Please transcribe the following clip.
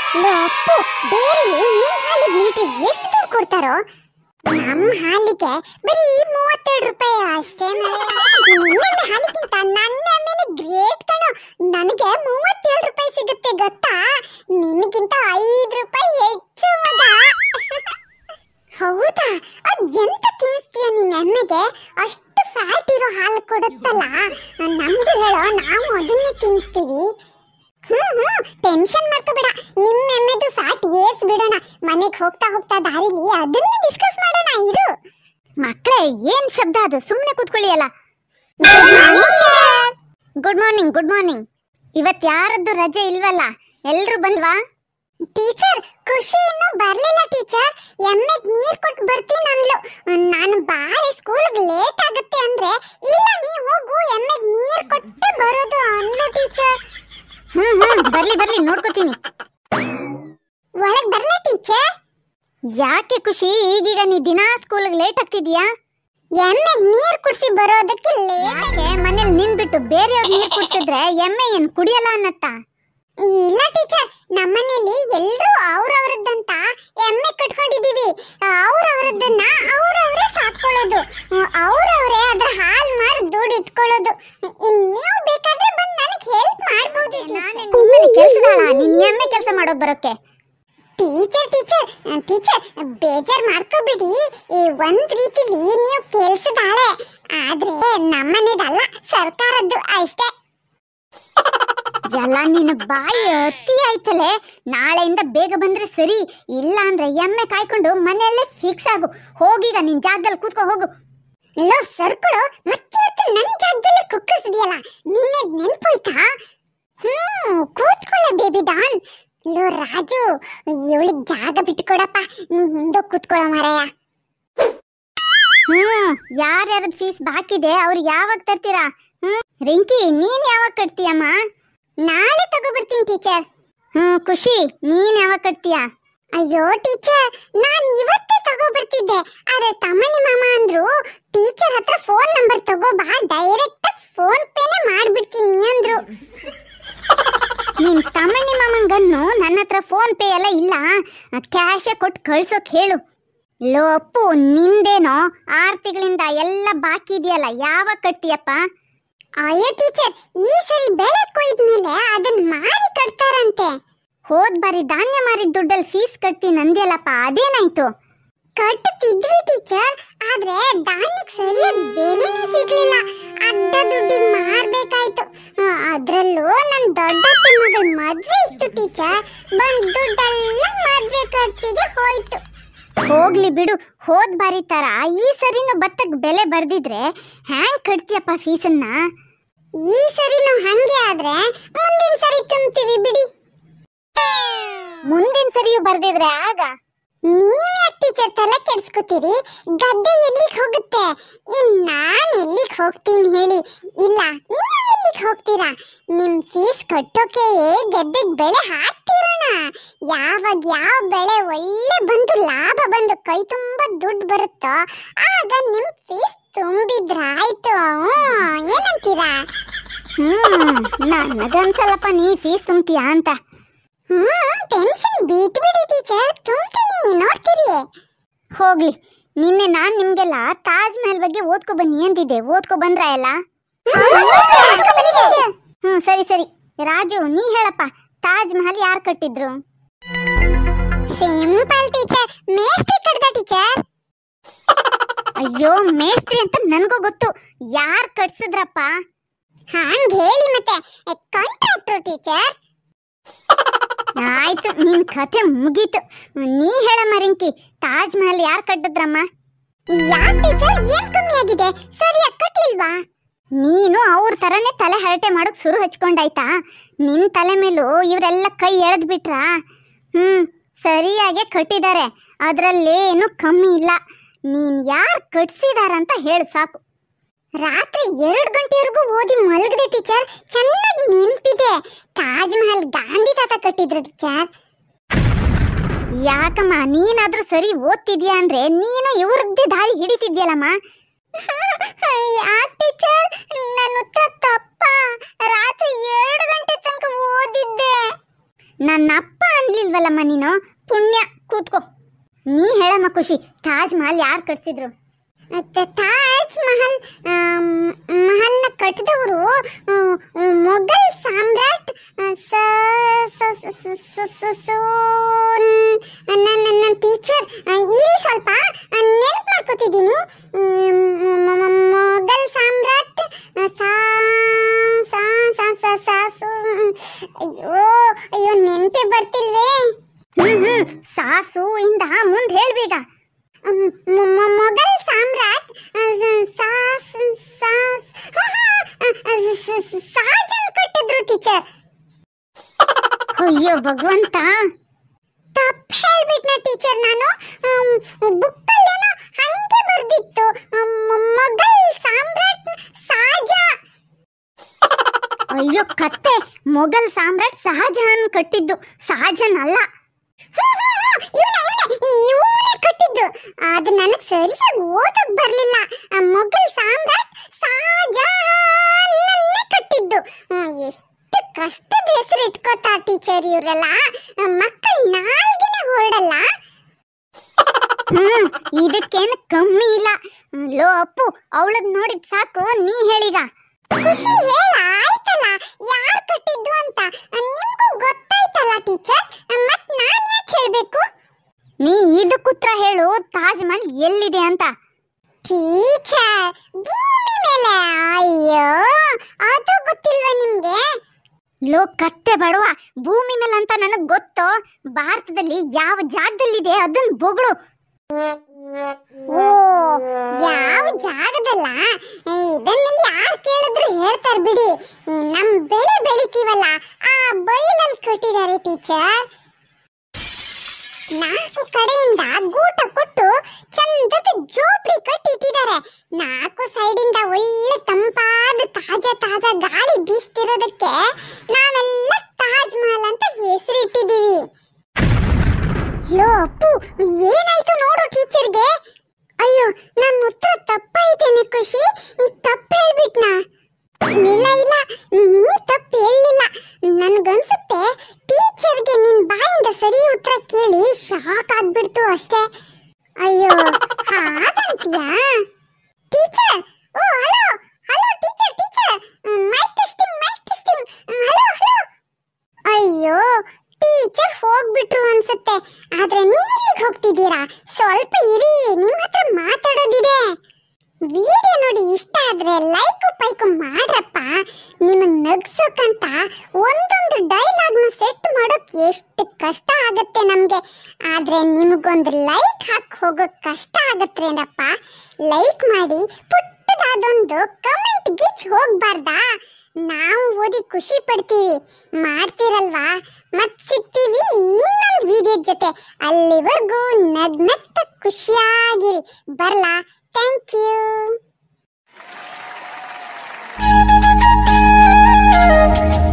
low Appu ಡೇರಿಗೆ ನಿಮ್ ಹಾಲಿಗೆ ಲೀಟ್ರಿಗೆ ಎಷ್ಟು ದುಡ್ಡು ಕೊಡ್ತಾರೋ ನಮ್ಮ ಹಾಲಿಗೆ ಬರೀ ಮೂವತ್ತೆರಡು ರೂಪಾಯಿ ಅಷ್ಟೇ ನಿನ್ನೆ ಹಾಲಿಗಿಂತ ನನ್ನ ಎಮ್ಮೆನೆ ಗ್ರೇಟ್ ಕಣೋ ನನಗೆ ಮೂವತ್ತೇಳು ರೂಪಾಯಿ ಸಿಗುತ್ತೆ ಗೊತ್ತಾ ನಿನಗಿಂತ ಐದು ರೂಪಾಯಿ ಹೆಚ್ಚು ಮಗ ಹೌದಾ ಅದ್ ಎಂತ ತಿನ್ನಿಸ್ತೀಯ ನಿನ್ನ ಎಮ್ಮೆಗೆ ಅಷ್ಟು ಫ್ಯಾಟ್ ಇರೋ ಹಾಲು ಕೊಡುತ್ತಲ್ಲ ನಮ್ಗೆ ಹೇಳೋ ನಾವು ಅದನ್ನೇ ತಿನ್ನಿಸ್ತೀವಿ ಹ್ಮ್ ಹ್ಮ್ ಟೆನ್ಷನ್ ಮಾಡ್ಕೋಬೇಡ ನಿಮ್ಮ ಎಮ್ಮೆದು ಫ್ಯಾಟ್ ಏಸ್ ಬಿಡೋಣ ಮನೆಗೆ ಹೋಗ್ತಾ ಹೋಗ್ತಾ ದಾರಿಲಿ ಅದನ್ನೇ ಡಿಸ್ಕಸ್ ಮಾಡೋಣ ಇರು ಮಕ್ಕಳೇ ಏನ್ ಶಬ್ದ ಅದು ಸುಮ್ಮನೆ ಕೂತ್ಕೊಳ್ಳಿ ಅಲ್ಲ ಗುಡ್ ಮಾರ್ನಿಂಗ್ ಗುಡ್ ಮಾರ್ನಿಂಗ್ ಇವತ್ ಯಾರದ್ದು ರಜೆ ಇಲ್ವಲ್ಲ ಎಲ್ರು ಬಂದ್ವಾ ಟೀಚರ್ ಖುಷಿ ಇನ್ನೂ ಬರ್ಲಿಲ್ಲ ಟೀಚರ್ ಎಮ್ಮೆಗ್ ನೀರ್ ಕೊಟ್ಟು ಬರ್ತೀನಿ ಅಂದ್ಲು ನಾನು ಬಾಳೆ ಸ್ಕೂಲ್ಗೆ ಲೇಟ್ ಆಗುತ್ತೆ ಅಂದ್ರೆ ಇಲ್ಲ ನೀ ಹೋಗು ಎಮ್ಮೆಗ್ ನೀರ್ ಕೊಟ್ಟು ಬರೋದು ಅಂದ್ಲು ಟೀಚರ್ ಹ್ಮ್ ಹ್ಮ್ ಬರ್ಲಿ ಬರ್ಲಿ ನೋಡ್ಕೋತೀನಿ ಒಳಗ್ ಬರ್ಲಾ ಟೀಚರ್ ಯಾಕೆ ಖುಷಿ ಈಗೀಗ ನೀ ದಿನಾ ಸ್ಕೂಲ್ಗೆ ಲೇಟ್ ಆಗ್ತಿದ್ಯಾ ಎಮ್ಮೆಗ್ ನೀರ್ ಕುಡ್ಸಿ ಬರೋದಕ್ಕೆ ಲೇಟ್ ಯಾಕೆ ಮನೇಲಿ ನಿಂದ್ಬಿಟ್ಟು ಬೇರೆಯವ್ರು ನೀರ್ ಕುಡ್ಸಿದ್ರೆ ಎಮ್ಮೆ ಏನ್ ಕುಡಿಯಲ್ಲ ಅನ್ನತ್ತ ಇಲ್ಲ ಟೀಚರ್ ನಮ್ಮನೇಲಿ ಎಲ್ರೂ ಅವ್ರವ್ರದ್ದಂತ ಎಮ್ಮೆ ಕಟ್ಕೊಂಡಿದೀವಿ ಅವ್ರವ್ರದ್ದನ್ನ ಅವ್ರವ್ರೇ ಸಾಕೊಳ್ಳೋದು ಅವ್ರವ್ರೇ ಅದ್ರ ಹಾಲ್ ಮಾರಿ ದುಡ್ಡು ಇಟ್ಕೊಳ್ಳೋದು ಇನ್ ನೀವು ಬೇಕಾದ್ರೆ ಬಂದು ನನಗೆ ಹೆಲ್ಪ್ ಮಾಡ್ಬೋದು ಕೆಲ್ಸದಾಳ ನೀನ್ ಎಮ್ಮೆ ಕೆಲಸ ಮಾಡೋಕ್ ಬರೋಕೆ ಟೀಚರ್ ಟೀಚರ್ ಟೀಚರ್ ಬೇಜಾರ್ ಮಾಡ್ಕೋಬೇಡಿ ಈ ಒಂದ್ ರೀತಿಲಿ ನೀವು ಕೆಲ್ಸದಾಳೆ ಆದ್ರೆ ನಮ್ಮನೇದಲ್ಲ ಸರ್ಕಾರದ್ದು ಅಷ್ಟೇ ಎಲ್ಲ ನಿನ್ನ ಬಾಯಿ ಅತಿ ಆಯ್ತಲೆ ನಾಳೆಯಿಂದ ಬೇಗ ಬಂದ್ರೆ ಸರಿ ಇಲ್ಲ ಅಂದ್ರೆ ಎಮ್ಮೆ ಕಾಯ್ಕೊಂಡು ಮನೆಯಲ್ಲೇ ಫಿಕ್ಸ್ ಆಗು ಹೋಗೀಗ ನಿನ್ ಜಾಗದಲ್ಲಿ ಕೂತ್ಕೋ ಹೋಗು ಲೋ ಸರ್ಕಳು ಮತ್ತಿವತ್ತು ನನ್ ಜಾಗದಲ್ಲಿ ಕುಕ್ಕರಿಸಿದ್ಯಲ್ಲ ನಿನ್ನೆ ನೆನ್ಪೋಯ್ತಾ ಹ್ಮ್ ಕೂತ್ಕೊಳ್ಳೆ ಬೇಬಿ ಡಾನ್ ಲೋ ರಾಜು ಇವಳಿಗೆ ಜಾಗ ಬಿಟ್ಕೊಡಪ್ಪ ನೀ ಹಿಂದೆ ಕೂತ್ಕೊಳ್ಳೋ ಮಾರಾಯ ಹ್ಮ್ ಯಾರ್ಯಾರದ್ ಫೀಸ್ ಬಾಕಿದೆ ಅವ್ರು ಯಾವಾಗ ತರ್ತೀರಾ ಹ್ಮ್ ರಿಂಕಿ ನೀನ್ ಯಾವಾಗ ಕಟ್ತೀಯಮ್ಮ ನಾಳೆ ತಗೋಬರ್ತೀನಿ ಟೀಚರ್ ಹ್ಮ್ ಖುಷಿ ನೀನ್ ಯಾವಾಗ ಕಟ್ತೀಯಾ ಅಯ್ಯೋ ಟೀಚರ್ ನಾನು ಇವತ್ತೇ ತಗೋಬರ್ತಿದ್ದೆ ಆದ್ರೆ ತಮ್ಮನಿ ಮಾಮ ಅಂದ್ರು ಟೀಚರ್ ಹತ್ರ ಫೋನ್ ನಂಬರ್ ತಗೋ ಬಾ ಡೈರೆಕ್ಟ್ ಫೋನ್ ಪೇನೆ ಮಾಡ್ಬಿಡ್ತೀನಿ ಅಂದ್ರು ನಿನ್ ತಮ್ಮಣ್ಣಿ ಮಾಮಂಗನ್ನು ನನ್ನ ಹತ್ರ ಫೋನ್ ಪೇ ಎಲ್ಲ ಇಲ್ಲ ಕ್ಯಾಶೇ ಕೊಟ್ಟು ಕಳ್ಸೋಕ್ ಹೇಳು ಲೋ ಅಪ್ಪು ನಿಂದೇನೋ ಆರು ತಿಂಗಳಿಂದ ಎಲ್ಲ ಬಾಕಿ ಇದೆಯಲ್ಲ ಯಾವಾಗ ಕಟ್ತೀಯಪ್ಪ ಅಯ್ಯೋ ಟೀಚರ್ ಈ ಸರಿ ಬೆಳೆ ಕೊಯ್ದ್ಮೇಲೆ ಅದನ್ನ ಮಾರಿ ಕಟ್ತಾರಂತೆ ಹೋದ್ ಬಾರಿ ಧಾನ್ಯ ಮಾರಿದ ದುಡ್ಡಲ್ಲಿ ಫೀಸ್ ಕಟ್ತೀನಿ ಅಂದ್ಯಲ್ಲಪ್ಪ ಅದೇನಾಯ್ತು ಕಟ್ಟುತ್ತಿದ್ವಿ ಟೀಚರ್ ಆದ್ರೆ ಧಾನ್ಯಕ್ಕೆ ಸರಿಯಾದ ಬೆಲೆನೇ ಸಿಗ್ಲಿಲ್ಲ ಅಡ್ಡ ದುಡ್ಡಿಗೆ ಮಾರ್ಬೇಕಾಯ್ತು ಆ, ಅದ್ರಲ್ಲೂ ನನ್ ದೊಡ್ಡತ್ತೆ ಮಗಳ ಮದ್ವೆ ಇತ್ತು ಟೀಚರ್ ಬಂದ್ ದುಡ್ಡೆಲ್ಲ ಮದ್ವೆ ಖರ್ಚಿಗೆ ಹೋಯ್ತು ಹೋಗ್ಲಿ ಬಿಡು ಹೋದ್ ಬಾರಿ ತರ ಈ ಸರಿನೂ ಭತ್ತಕ್ಕೆ ಬೆಲೆ ಬರ್ದಿದ್ರೆ ಹ್ಯಾಂಗ್ ಕಟ್ತೀಯಪ್ಪ ಫೀಸನ್ನ ಈ ಸರಿ ನಾವು ಹಂಗೆ ಆದ್ರೆ ಮುಂದಿನ ಸರಿ ತುಂಬ್ತೀವಿ ಬಿಡಿ ಮುಂದಿನ ಸರಿಯೂ ಬರ್ದಿದ್ರೆ ಆಗ ನೀವ್ಯಾಕ್ ಟೀಚರ್ ತಲೆ ಕೆಡ್ಸ್ಕೊತೀರಿ ಗದ್ದೆ ಎಲ್ಲಿಗೆ ಹೋಗುತ್ತೆ ಇನ್ ನಾನ್ ಎಲ್ಲಿಗೆ ಹೋಗ್ತೀನಿ ಹೇಳಿ ಇಲ್ಲ ನೀವ್ ಎಲ್ಲಿಗೆ ಹೋಗ್ತೀರಾ ನಿಮ್ ಫೀಸ್ ಕಟ್ಟೋಕೆ ಗೆದ್ದೆಗ್ ಬೆಳೆ ಹಾಕ್ತಿರೋಣ ಯಾವಾಗ ಯಾವ ಬೆಳೆ ಒಳ್ಳೆ ಬಂದು ಲಾಭ ಬಂದು ಕೈ ತುಂಬಾ ದುಡ್ಡು ಬರುತ್ತೋ ಆಗ ನಿಮ್ ಫೀಸ್ ತುಂಬಿದ್ರಾಯ್ತು ಹ್ಮ್, ಏನಂತೀರಾ ಹ್ಮ್ ನನಗನ್ಸಲ್ಲಪ್ಪ ನೀ ಫೀಸ್ ತುಂಬ್ತೀಯಾ ಅಂತ ಹ್ಮ್ ಟೆನ್ಷನ್ ಬಿಟ್ಬಿಡಿ ಟೀಚರ್ ತುಂಬ್ತೀನಿ ನೋಡ್ತೀರಿ ಹೋಗ್ಲಿ ನಿನ್ನೆ ನಾನ್ ನಿಮ್ಗೆಲ್ಲ ತಾಜ್ ಮಹಲ್ ಬಗ್ಗೆ ಓದ್ಕೊ ಬನ್ನಿ ಅಂದಿದ್ದೆ ಓದ್ಕೊ ಬಂದ್ರ ಎಲ್ಲ ಹ್ಮ್ ಸರಿ ಸರಿ ರಾಜು ನೀ ಹೇಳಪ್ಪ ತಾಜ್ ಮಹಲ್ ಯಾರು ಕಟ್ಟಿದ್ರು ಸಿಂಪಲ್ ಟೀಚರ್ ಮೇಸ್ತ್ರಿ ಕಡ್ದ ಟೀಚರ್ ಅಯ್ಯೋ ಮೇಸ್ತ್ರಿ ಅಂತ ನನ್ಗೂ ಗೊತ್ತು ಯಾರ್ ಕಟ್ಸಿದ್ರಪ್ಪ ಹಂಗ್ ಹೇಳಿ ಮತ್ತೆ ಕಾಂಟ್ರಾಕ್ಟರ್ ಟೀಚರ್ ಆಯ್ತು ನಿನ್ ಕತೆ ಮುಗೀತು ನೀ ಹೇಳಮ್ಮ ರಿಂಕಿ ತಾಜ್ ಮಹಲ್ ಯಾರ್ ಕಟ್ಟಿದ್ರಮ್ಮ ಯಾಕ್ ಟೀಚರ್ ಏನ್ ಕಮ್ಮಿ ಆಗಿದೆ ಸರಿಯಾಗಿ ಕಟ್ಲಿಲ್ವಾ ನೀನು ಅವ್ರ ಥರನೇ ತಲೆ ಹರಟೆ ಮಾಡೋಕ್ ಶುರು ಹಚ್ಕೊಂಡಾಯ್ತಾ ನಿನ್ ತಲೆ ಮೇಲೂ ಇವರೆಲ್ಲ ಕೈ ಎಳೆದ್ ಬಿಟ್ರಾ ಹ್ಮ್ ಸರಿಯಾಗೆ ಕಟ್ಟಿದ್ದಾರೆ ಅದರಲ್ಲೇನು ಕಮ್ಮಿ ಇಲ್ಲ ನೀನ್ ಯಾರು ಕಟ್ಸಿದಾರಂತ ಹೇಳು ಸಾಕು ರಾತ್ರಿ ಎರಡು ಗಂಟೆವರೆಗೂ ಓದಿ ಮಲಗಿದೆ ಟೀಚರ್ ಚೆನ್ನಾಗಿ ನೆನ್ಪಿದೆ ತಾಜ್ ಮಹಲ್ ಗಾಂಧಿ ತಾತ ಕಟ್ಟಿದ್ರು ಟೀಚರ್ ಯಾಕಮ್ಮ ನೀನಾದ್ರೂ ಸರಿ ಓದ್ತಿದ್ಯಾ ಅಂದ್ರೆ ನೀನು ಇವ್ರದ್ದೇ ದಾರಿ ಹಿಡಿತಿದ್ಯಲ್ಲಮ್ಮ ಯಾಕ್ ಟೀಚರ್ ನನ್ನ ಉತ್ತರ ತಪ್ಪ ರಾತ್ರಿ ಎರಡು ಗಂಟೆ ತನಕ ಓದಿದ್ದೆ ನನ್ನ ಅಪ್ಪ ಅನ್ಲಿಲ್ವಲ್ಲಮ್ಮ ನೀನು ಪುಣ್ಯ ಕೂತ್ಕೋ ನೀ ಹೇಳಮ್ಮ ಖುಷಿ ತಾಜ್ ಮಹಲ್ ಯಾರು ಕಟ್ಸಿದ್ರು ಮತ್ತೆ ತಾಜ್ ಮಹಲ್ ಆಮ್, ಮಹಲ್ನ ಕಟ್ಟಿದವರು ಮೊಘಲ್ ಸಾಮ್ರಾಟ್ ಆ, ಸ ಸ- ಸ- ಸ- ಸ- ಸ- ಸೋ- ನನ್ನ ನನ್ನ ಟೀಚರ್ ಇರಿ ಸ್ವಲ್ಪ ನೆನಪು ಮಾಡ್ಕೋತಿದ್ದೀನಿ ಈ ಮ- ಮ- ಮ- ಮೊಘಲ್ ಸಾಮ್ರಾಟ್ ಆ, ಸಾ ಸಾ ಸಾ ಸಾ ಸಾ ಸು- ಅಯ್ಯೋ ಅಯ್ಯೋ ನೆನಪೇ ಬರ್ತಿಲ್ವೇ ಹ್ಮ್ ಹ್ಮ್ ಸಾಸು ಇಂದ ಮುಂದೆ ಹೇಳ್ಬೇಗ ಮ್- ಮ್- ಮೊಘಲ್ ಸಾಮ್ರಾಟ್ ಆ, ಸಾ- ಸ- ಸಾ- ಹಾ, ಹಾ, ಆ, ಸ- ಸ- ಶಾಜನ್ ಕಟ್ಟಿದ್ರು ಟೀಚರ್ ಅಯ್ಯೋ ಭಗವಂತ ತಪ್ಪು ಹೇಳ್ಬಿಟ್ನ ಟೀಚರ್ ನಾನು ಬುಕ್ಕಲ್ಲೇನೋ ಹಂಗೆ ಬರ್ದಿತ್ತು ಮ್- ಮ್- ಮೊಘಲ್ ಸಾಮ್ರಾಟ್ ಸಾಜಾ ಅಯ್ಯೋ ಕತ್ತೆ ಮೊಘಲ್ ಸಾಮ್ರಾಟ್ ಶಹಜಹಾನ್ ಕಟ್ಟಿದ್ದು ಶಹಜಾನ್ ಅಲ್ಲ ಇವನೇ ಇವನೇ ಇವನೇ ಕಟ್ಟಿದ್ದು ಅದು ನನಗೆ ಸರಿಯಾಗಿ ಓದಕ್ ಬರ್ಲಿಲ್ಲ ಆ ಮೊಘಲ್ ಸಾಮ್ರಾಟ್ ಶಾಜಾನನ್ನೇ ಕಟ್ಟಿದ್ದು ಹ್ಮ್, ಎಷ್ಟು ಕಷ್ಟದ ಹೆಸರು ಇಟ್ಕೋತಾ ಟೀಚರ್ ಇವರೆಲ್ಲ ಮಕ್ಕಳ ನಾಲ್ಗೆನೆ ಹೊರಡಲ್ಲ ಹ್ಮ್ ಇದಕ್ಕೇನು ಕಮ್ಮಿ ಇಲ್ಲ ಹ್ಮ್, ಲೋ ಅಪ್ಪು ಅವಳದ್ ನೋಡಿದ್ ಸಾಕು ನೀ ಹೇಳಿಗ ಖುಷಿ ಹೇಳ ಆಯ್ತಲ್ಲ ಯಾರು ಕಟ್ಟಿದ್ದು ಅಂತ ನಿಮ್ಗೂ ಗೊತ್ತಾಯ್ತಲ್ಲ ಟೀಚರ್ ಮತ್ ನಾನ್ ಯಾಕೆ ಹೇಳ್ಬೇಕು ನೀ ಇದಕ್ಕುತ್ರ ಹೇಳು ತಾಜ್ ಮಹಲ್ ಎಲ್ಲಿದೆ ಅಂತ ಟೀಚರ್ ಭೂಮಿ ಮೇಲೆ ಅಯ್ಯೋ ಅದು ಗೊತ್ತಿಲ್ವಾ ನಿಮ್ಗೆ ಲೋ ಕತ್ತೆ ಬಡವ ಭೂಮಿ ಮೇಲೆ ಅಂತ ನನಗೆ ಗೊತ್ತು ಭಾರತದಲ್ಲಿ ಯಾವ ಜಾಗದಲ್ಲಿದೆ ಅದನ್ನ ಬೊಗಳು ಓ ಯಾವ ಜಾಗದಲ್ಲ ಏ, ಇದನ್ನೆಲ್ಲ ಯಾರು ಕೇಳಿದ್ರು ಹೇಳ್ತಾರೆ ಬಿಡಿ ಈ ನಮ್ ಬೆಳೆ ಬೆಳಿತೀವಲ್ಲ ಆ ಬೈಲಲ್ಲಿ ಕಟ್ಟಿದ್ದಾರೆ ಟೀಚರ್ ನಾಲ್ಕು ಕಡೆಯಿಂದ ಗೂಟ ಕೊಟ್ಟು ಚಂದದ ಜೋಪಡಿ ಕಟ್ಟಿಟ್ಟಿದ್ದಾರೆ ನಾಲ್ಕು ಸೈಡಿಂದ ಒಳ್ಳೆ ತಂಪಾದ ತಾಜಾ ತಾಜಾ ಗಾಳಿ ಬೀಸ್ತಿರೋದಕ್ಕೆ ನಾವೆಲ್ಲ ತಾಜ್ ಮಹಲ್ ಅಂತ ಹೆಸರಿಟ್ಟಿದ್ದೀವಿ ಲೋ ಅಪ್ಪು ಏನಾಯ್ತು ನೋಡು ಟೀಚರ್ಗೆ ಅಯ್ಯೋ ನನ್ನ ಉತ್ತರ ತಪ್ಪಾಯ್ತೇನೆ ಖುಷಿ ಈ ತಪ್ಪು ಹೇಳ್ಬಿಟ್ನಾ ಇಲ್ಲ ಇಲ್ಲ ನೀ ತಪ್ಪು ಹೇಳಿಲ್ಲ ನನ್ಗನ್ಸುತ್ತೆ ಟೀಚರ್ಗೆ ನಿನ್ ಬಾಯಿಂದ ಸರಿ ಉತ್ತರ ಕೇಳಿ ಶಾಕ್ ಆಗ್ಬಿಡ್ತು ಅಷ್ಟೇ ಅಯ್ಯೋ ಹಾಗಂತೀಯಾ ಟೀಚರ್ ಓ hello hello teacher teacher mic testing mic testing hello hello ಅಯ್ಯೋ ಟೀಚರ್ ಹೋಗ್ಬಿಟ್ರು ಅನ್ಸುತ್ತೆ ಆದ್ರೆ ನೀವೆಲ್ಲಿಗೆ ಹೋಗ್ತಿದ್ದೀರಾ ಸ್ವಲ್ಪ ಇರಿ ನಿಮ್ ಹತ್ರ ಮಾತಾಡೋದಿದೆ ವಿಡಿಯೋ ನೋಡಿ ಇಷ್ಟ ಆದ್ರೆ ಲೈಕ್ ಪೈಕ್ ಮಾಡ್ರಪ್ಪ ನಿಮ್ಮನ್ನ ನಗ್ಸೋಕಂತ ಒಂದೊಂದು ಡೈಲಾಗ್ನ ಸೆಟ್ ಮಾಡೋಕ್ ಎಷ್ಟು ಕಷ್ಟ ಆಗತ್ತೆ ನಮ್ಗೆ ಆದ್ರೆ ನಿಮಗೊಂದು ಲೈಕ್ ಹಾಕಿ ಹೋಗೋಕ್ ಕಷ್ಟ ಆಗತ್ತೇನಪ್ಪ ಲೈಕ್ ಮಾಡಿ ಪುಟ್ಟದಾದೊಂದು ಕಮೆಂಟ್ ಗಿಚ್ ಹೋಗ್ಬಾರ್ದಾ ನಾವು ಓದಿ ಖುಷಿ ಪಡ್ತೀವಿ ಮಾಡ್ತೀರಲ್ವಾ ಮತ್ ಸಿಗ್ತೀವಿ ಇನ್ನೊಂದು ವಿಡಿಯೋ ಜೊತೆ ಅಲ್ಲಿವರೆಗೂ ನಗ್ ನಗ್ತ ಖುಷಿಯಾಗಿರಿ ಬರ್ಲಾ ಥ್ಯಾಂಕ್ ಯು